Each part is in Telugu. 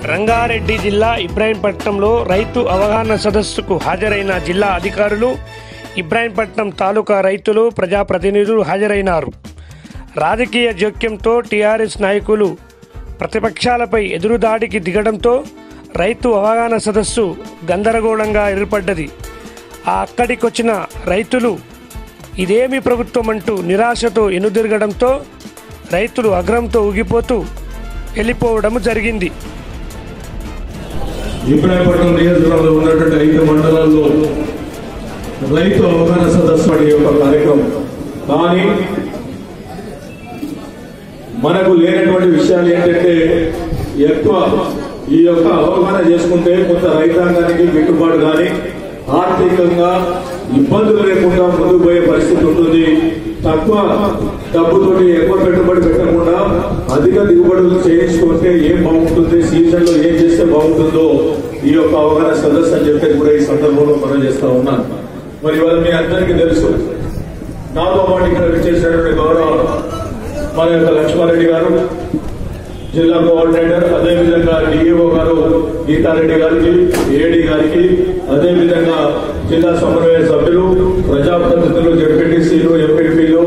రంగారెడ్డి జిల్లా ఇబ్రాహీంపట్నంలో రైతు అవగాహన సదస్సుకు హాజరైన జిల్లా అధికారులు ఇబ్రాహీంపట్నం తాలూకా రైతులు ప్రజాప్రతినిధులు హాజరైనారు రాజకీయ జోక్యంతో టీఆర్ఎస్ నాయకులు ప్రతిపక్షాలపై ఎదురుదాడికి దిగడంతో రైతు అవగాహన సదస్సు గందరగోళంగా ఏర్పడ్డది ఆ అక్కడికొచ్చిన రైతులు ఇదేమి ప్రభుత్వం అంటూ నిరాశతో ఎనుదిరగడంతో రైతులు అగ్రంతో ఊగిపోతూ వెళ్ళిపోవడం జరిగింది ఇబ్రాహీంపట్నం నియోజకవర్గంలో ఉన్నటువంటి ఐదు మండలాల్లో రైతు అవగాహన సదస్సు అనే ఒక కార్యక్రమం కానీ మనకు లేనటువంటి విషయాలు ఏంటంటే ఎక్కువ ఈ యొక్క అవగాహన చేసుకుంటే కొంత రైతాంగానికి గిట్టుబాటు కానీ ఆర్థికంగా ఇబ్బందులు లేకుండా ముందుకు పోయే పరిస్థితి ఉంటుంది తక్కువ డబ్బుతోటి ఎక్కువ పెట్టుబడి పెట్టకుండా అధిక దిగుబడులు చేయించుకుంటే ఏం బాగుంటుంది సీజన్ లో ఏం చేస్తే బాగుంటుందో ఈ యొక్క అవగాహన సదస్సు అని చెప్పేది కూడా ఈ సందర్భంలో మనం చేస్తా ఉన్నాను మరి ఇవాళ మీ అందరికీ తెలుసు నాతో పాటు ఇక్కడ విచ్చేసినటువంటి గౌరవ మన యొక్క లక్ష్మారెడ్డి గారు జిల్లా కోఆర్డినేటర్ అదేవిధంగా డిఈఓ గారు గీతారెడ్డి గారికి ఏడి గారికి అదేవిధంగా జిల్లా సమన్వయ సభ్యులు ప్రజాప్రతినిధులు జడ్పీటీసీలు ఎంపీపీలు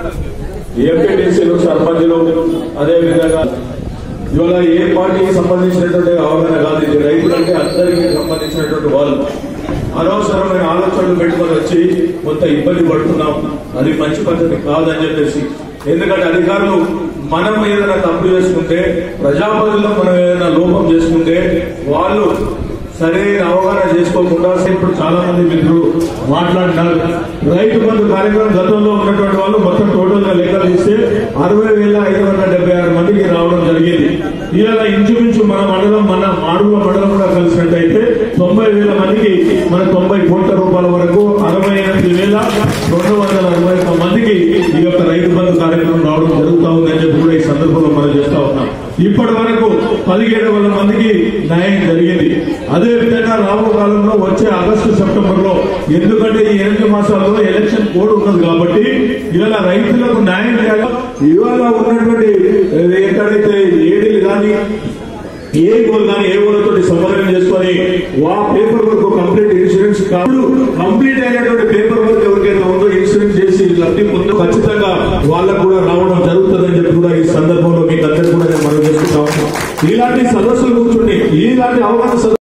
ఎంపీటీసీలు సర్పంచులు అదేవిధంగా ఇవాళ ఏ పార్టీకి సంబంధించినటువంటి అవగాహన కాదు ఇది రైతులంటే అందరికీ సంబంధించినటువంటి వాళ్ళు అనవసరమైన ఆలోచనలు పెట్టుకొని వచ్చి కొంత ఇబ్బంది పడుతున్నాం అది మంచి పద్ధతి కాదని చెప్పేసి ఎందుకంటే అధికారులు మనం ఏదైనా తప్పు చేసుకుంటే ప్రజాపతిలో మనం ఏదైనా లోపం చేసుకుంటే వాళ్ళు సరైన అవగాహన చేసుకోకుండా ఇప్పుడు చాలా మంది మిత్రులు మాట్లాడినారు రైతు బంధు కార్యక్రమం గతంలో ఉన్నటువంటి వాళ్ళు మొత్తం టోటల్ గా లెక్కలు ఇస్తే అరవై వేల ఐదు వందల డెబ్బై ఆరు మందికి రావడం జరిగింది ఇలా ఇంచుమించు మన మండలం మన మాడుగుల మండలం కూడా కలిసినట్టయితే తొంభై వేల మందికి మన తొంభై కోట్ల రూపాయల వరకు అరవై ఎనిమిది వేల రెండు వందల అరవై ఒక్క మందికి ఈ యొక్క రైతు బంధు కార్యక్రమం రావడం జరుగుతా ఉందని చెప్పి కూడా ఈ సందర్భంలో మనం చేస్తా ఉన్నాం ఇప్పటి వరకు పదిహేడు వేల మందికి న్యాయం జరిగింది అదే విధంగా రాబో కాలంలో వచ్చే ఆగస్టు సెప్టెంబర్ లో ఎందుకంటే ఈ ఎనిమిది మాసాల్లో ఎలక్షన్ కోడ్ ఉన్నది కాబట్టి ఇవాళ రైతులకు న్యాయం చేయాలి ఇవాళ ఉన్నటువంటి ఎక్కడైతే ఏడీలు కానీ ఏ గోల్ కానీ ఏ గోల్ తోటి సమన్వయం చేసుకొని వా పేపర్ వర్క్ కంప్లీట్ ఇన్సూరెన్స్ కాదు కంప్లీట్ అయినటువంటి పేపర్ వర్క్ ఎవరికైతే ఉందో ఇన్సూరెన్స్ చేసి లబ్ధి పొందో ఖచ్చితంగా వాళ్ళకు కూడా రావడం జరుగుతుందని చెప్పి కూడా ఈ సందర్భంలో మీకు అందరికీ కూడా నేను మనం చేసుకుంటా ఉన్నాను ఇలాంటి సదస్సులు కూర్చుని ఇలాంటి అవగాహన సదస్సులు